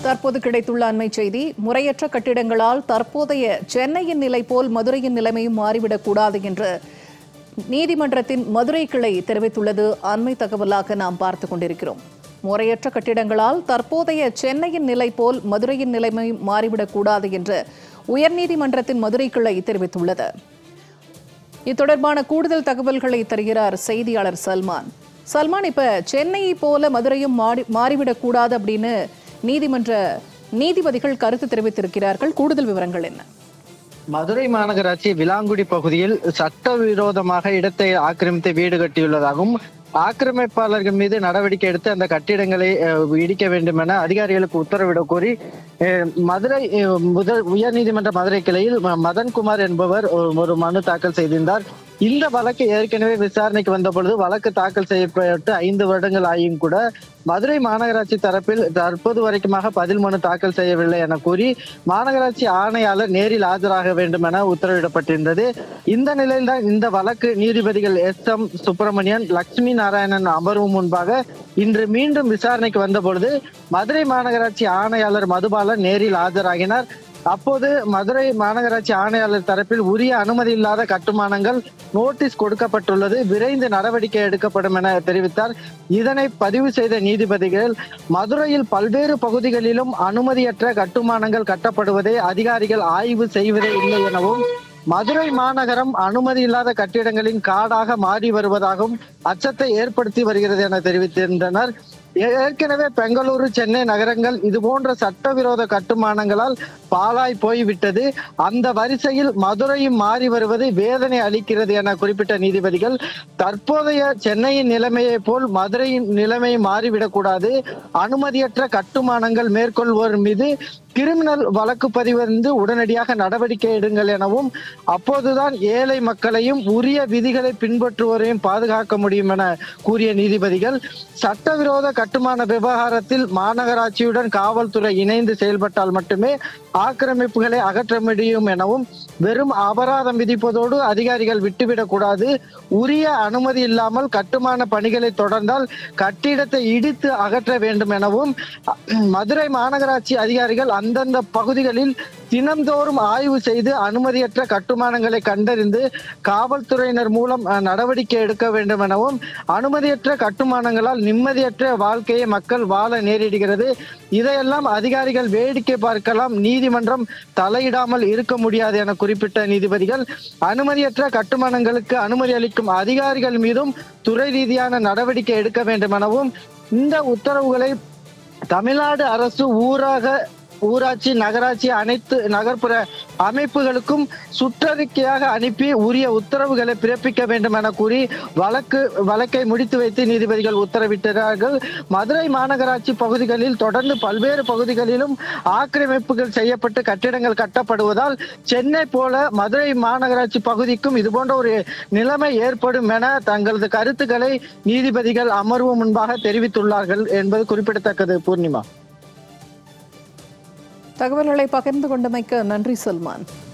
தற்போது கிடைத்துள்ள அண்மை செய்தி முறையற்ற கட்டிடங்களால் தற்போதைய சென்னையின் நிலை போல் மதுரையின் நிலைமையும் மாறிவிடக் கூடாது என்று நீதிமன்றத்தின் மதுரை கிளை தெரிவித்துள்ளது அண்மை தகவலாக நாம் பார்த்து கொண்டிருக்கிறோம் முறையற்ற கட்டிடங்களால் தற்போதைய சென்னையின் நிலை போல் மதுரையின் நிலைமையும் மாறிவிடக் கூடாது என்று உயர்நீதிமன்றத்தின் மதுரை கிளை தெரிவித்துள்ளது இத்தொடர்பான கூடுதல் தகவல்களை தருகிறார் செய்தியாளர் சல்மான் சல்மான் இப்ப சென்னையை போல மதுரையும் மாறி மாறிவிடக் கூடாது அப்படின்னு நீதிமன்ற நீதிபதிகள் கருத்து தெரிவித்திருக்கிறார்கள் கூடுதல் விவரங்கள் என்ன மதுரை மாநகராட்சி விலாங்குடி பகுதியில் சட்டவிரோதமாக இடத்தை ஆக்கிரமித்து வீடு கட்டியுள்ளதாகவும் ஆக்கிரமிப்பாளர்கள் மீது நடவடிக்கை எடுத்து அந்த கட்டிடங்களை அஹ், இடிக்க வேண்டும் என அதிகாரிகளுக்கு உத்தரவிடக் கோரி அஹ், மதுரை அஹ், முதல் உயர்நீதிமன்ற மதுரை கிளையில் ம- மதன்குமார் என்பவர் ஒரு- ஒரு மனு தாக்கல் செய்திருந்தார் இந்த வழக்கு ஏற்கனவே விசாரணைக்கு வந்த பொழுது வழக்கு தாக்கல் செய்யப்பட்டு ஐந்து வருடங்கள் ஆகியும் கூட மதுரை மாநகராட்சி தரப்பில் தற்போது வரைக்குமாக பதில் மனு தாக்கல் செய்யவில்லை என கூறி மாநகராட்சி ஆணையாளர் நேரில் ஆஜராக வேண்டும் என உத்தரவிடப்பட்டிருந்தது இந்த நிலையில்தான் இந்த வழக்கு நீதிபதிகள் எஸ் எம் சுப்பிரமணியன் லட்சுமி நாராயணன் அமர்வு முன்பாக இன்று மீண்டும் விசாரணைக்கு வந்த பொழுது மதுரை மாநகராட்சி ஆணையாளர் மதுபாலன் நேரில் ஆஜராகினார் அப்போது மதுரை மாநகராட்சி ஆணையாளர் தரப்பில் உரிய அனுமதி இல்லாத கட்டுமானங்கள் நோட்டீஸ் கொடுக்கப்பட்டுள்ளது விரைந்து நடவடிக்கை எடுக்கப்படும் என தெரிவித்தார் இதனை பதிவு செய்த நீதிபதிகள் மதுரையில் பல்வேறு பகுதிகளிலும் அனுமதியற்ற கட்டுமானங்கள் கட்டப்படுவதை அதிகாரிகள் ஆய்வு செய்வதே இல்லை எனவும் மதுரை மாநகரம் அனுமதி இல்லாத கட்டிடங்களின் காடாக மாறி வருவதாகவும் அச்சத்தை ஏற்படுத்தி வருகிறது என தெரிவித்திருந்தனர் ஏ- ஏற்கனவே பெங்களூரு சென்னை நகரங்கள் இது போன்ற சட்டவிரோத கட்டுமானங்களால் பாழாய் போய்விட்டது அந்த வரிசையில் மதுரையும் மாறி வருவது வேதனை அளிக்கிறது என குறிப்பிட்ட நீதிபதிகள் தற்போதைய சென்னையின் நிலைமையை போல் மதுரையின் நிலைமை மாறிவிடக்கூடாது அனுமதியற்ற கட்டுமானங்கள் மேற்கொள்வோர் மீது கிரிமினல் வழக்கு பதிவந்து உடனடியாக நடவடிக்கை எடுங்கள் எனவும் அப்போதுதான் ஏழை மக்களையும் உரிய விதிகளை பின்பற்றுவோரையும் பாதுகாக்க முடியும் என கூறிய நீதிபதிகள் சட்டவிரோத கட்டுமான விவகாரத்தில் மாநகராட்சியுடன் காவல்துறை இணைந்து செயல்பட்டால் மட்டுமே ஆக்கிரமிப்புகளை அகற்ற முடியும் எனவும் வெறும் அபராதம் விதிப்பதோடு அதிகாரிகள் விட்டுவிடக் கூடாது உரிய அனுமதி இல்லாமல் கட்டுமான பணிகளை தொடர்ந்தால் கட்டிடத்தை இடித்து அகற்ற வேண்டும் எனவும் மதுரை மாநகராட்சி அதிகாரிகள் அந்தந்த பகுதிகளில் தினம்தோறும் ஆய்வு செய்து அனுமதியற்ற கட்டுமானங்களை கண்டறிந்து காவல்துறையினர் மூலம் அஹ், நடவடிக்கை எடுக்க வேண்டும் எனவும் அனுமதியற்ற கட்டுமானங்களால் நிம்மதியற்ற வாழ்க்கையை மக்கள் வாழ நேரிடுகிறது இதையெல்லாம் அதிகாரிகள் வேடிக்கை பார்க்கலாம் நீதிமன்றம் தலையிடாமல் இருக்க முடியாது என குறிப்பிட்ட நீதிபதிகள் அனுமதியற்ற கட்டுமானங்களுக்கு அனுமதி அளிக்கும் அதிகாரிகள் மீதும் துறை ரீதியான நடவடிக்கை எடுக்க வேண்டும் எனவும் இந்த உத்தரவுகளை தமிழ்நாடு அரசு ஊராக ஊராட்சி நகராட்சி அனைத்து நகர்ப்புற அமைப்புகளுக்கும் சுற்றறிக்கையாக அனுப்பி உரிய உத்தரவுகளை பிறப்பிக்க வேண்டும் என கூறி வழக்கு வழக்கை முடித்து வைத்து நீதிபதிகள் உத்தரவிட்டார்கள் மதுரை மாநகராட்சி பகுதிகளில் தொடர்ந்து பல்வேறு பகுதிகளிலும் ஆக்கிரமிப்புகள் செய்யப்பட்டு கட்டிடங்கள் கட்டப்படுவதால் சென்னை போல மதுரை மாநகராட்சி பகுதிக்கும் இதுபோன்ற ஒரு நிலைமை ஏற்படும் என தங்களது கருத்துக்களை நீதிபதிகள் அமர்வு முன்பாக தெரிவித்துள்ளார்கள் என்பது குறிப்பிடத்தக்கது பூர்ணிமா தகவல்களை பகிர்ந்து கொண்டமைக்கு நன்றி சல்மான்